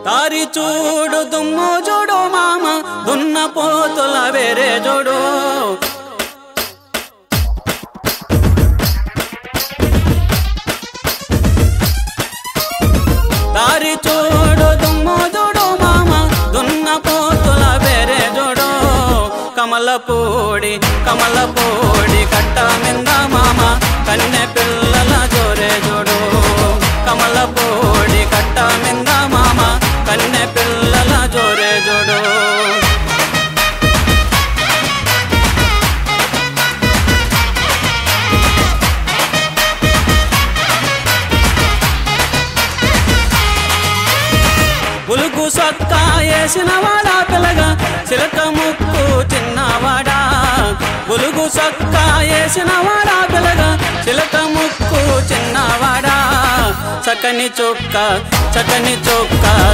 దారి చూడు దుమ్ము చూడు మామ దున్న పోతుల వేరే చూడు దారి చూడు దుమ్ము చూడు మామ దున్న పోతుల వేరే చూడు కమలపూడి కమలపూడి కట్ట మింద మామ కన్నె పిల్లల జోరే చూడు కమలపూడి కట్ట మింద మామ కన్నె పిల్లల జోరే చూడు పులుగు సొక్క వేసిన వాడా పిల్లగా చిలక ముక్కు చిన్నవాడా పులుగు సొక్క వేసిన వాడా పిల్లగా చిలక ముక్కు చిన్నవాడా చక్కని చొక్క చక్కని చొక్క